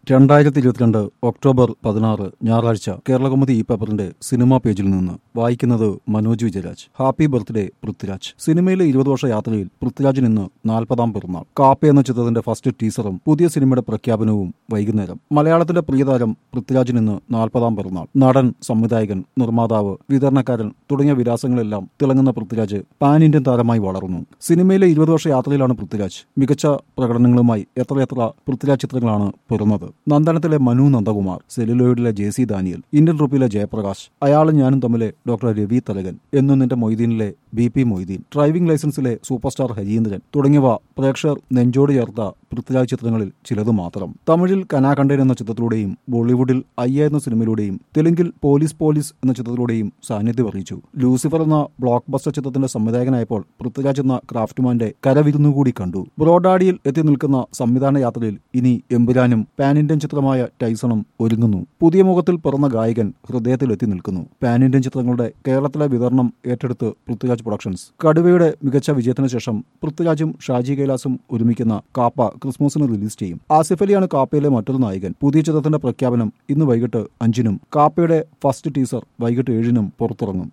രണ്ടായിരത്തി ഇരുപത്തിരണ്ട് ഒക്ടോബർ പതിനാറ് ഞായറാഴ്ച കേരളകൗമുദി ഈ പേപ്പറിന്റെ സിനിമാ പേജിൽ നിന്ന് വായിക്കുന്നത് മനോജ് വിജയരാജ് ഹാപ്പി ബർത്ത്ഡേ പൃഥ്വിരാജ് സിനിമയിലെ ഇരുപത് വർഷ യാത്രയിൽ പൃഥ്വിരാജിന് ഇന്ന് നാൽപ്പതാം പിറന്നാൾ കാപ്പ എന്ന ചിത്രത്തിന്റെ ഫസ്റ്റ് ടീസറും പുതിയ സിനിമയുടെ പ്രഖ്യാപനവും വൈകുന്നേരം മലയാളത്തിന്റെ പ്രിയതാരം പൃഥ്വിരാജിന് ഇന്ന് നാൽപ്പതാം പിറന്നാൾ നടൻ സംവിധായകൻ നിർമ്മാതാവ് വിതരണക്കാരൻ തുടങ്ങിയ വിലാസങ്ങളെല്ലാം തിളങ്ങുന്ന പൃഥ്വിരാജ് പാൻ ഇന്ത്യൻ താരമായി വളർന്നു സിനിമയിലെ ഇരുപത് വർഷ യാത്രയിലാണ് പൃഥ്വിരാജ് മികച്ച പ്രകടനങ്ങളുമായി എത്രയെത്ര പൃഥ്വിരാജ് ചിത്രങ്ങളാണ് പിറന്നത് നന്ദനത്തിലെ മനു നന്ദകുമാർ സെല്ലുലോയിഡിലെ ജെ സി ദാനിയൽ ഇന്ത്യൻ റുപ്പിയിലെ ജയപ്രകാശ് അയാളും ഞാനും തമ്മിലെ ഡോക്ടർ രവി തലകൻ എന്നും നിന്റെ മൊയ്തീനിലെ ബി പി മൊയ്തീൻ ഡ്രൈവിംഗ് ലൈസൻസിലെ സൂപ്പർ സ്റ്റാർ ഹരീന്ദ്രൻ തുടങ്ങിയവ പ്രേക്ഷകർ നെഞ്ചോട് ചേർത്ത പൃഥ്വിരാജ് ചിത്രങ്ങളിൽ ചിലത് മാത്രം തമിഴിൽ കനാകണ്ടൻ എന്ന ചിത്രത്തിലൂടെയും ബോളിവുഡിൽ അയ്യ എന്ന സിനിമയിലൂടെയും തെലുങ്കിൽ പോലീസ് പോലീസ് എന്ന ചിത്രത്തിലൂടെയും സാന്നിധ്യം അറിയിച്ചു ലൂസിഫർ എന്ന ബ്ലോക്ക് ബസ്റ്റർ ചിത്രത്തിന്റെ സംവിധായകനായപ്പോൾ പൃഥ്വിരാജ് എന്ന ക്രാഫ്റ്റ്മാന്റെ കരവിരുന്നുകൂടി കണ്ടു ബ്രോഡാഡിയിൽ എത്തി നിൽക്കുന്ന സംവിധാന യാത്രയിൽ ഇനി എമ്പുരാനും പാൻ ഇന്ത്യൻ ചിത്രമായ ടൈസണും ഒരുങ്ങുന്നു പുതിയ മുഖത്തിൽ പിറന്ന ഗായകൻ ഹൃദയത്തിൽ എത്തി നിൽക്കുന്നു പാൻ ഇന്ത്യൻ ചിത്രങ്ങളുടെ കേരളത്തിലെ വിതരണം ഏറ്റെടുത്ത് പൃഥ്വിരാജ് പ്രൊഡക്ഷൻസ് കടുവയുടെ മികച്ച വിജയത്തിന് ശേഷം പൃഥ്വിരാജും ഷാജി കൈലാസും ഒരുമിക്കുന്ന കാപ്പ ക്രിസ്മസിന് റിലീസ് ചെയ്യും ആസിഫ് അലിയാണ് കാപ്പയിലെ മറ്റൊരു നായകൻ പുതിയ ചിത്രത്തിന്റെ പ്രഖ്യാപനം ഇന്ന് വൈകിട്ട് അഞ്ചിനും കാപ്പയുടെ ഫസ്റ്റ് ടീസർ വൈകിട്ട് ഏഴിനും പുറത്തിറങ്ങും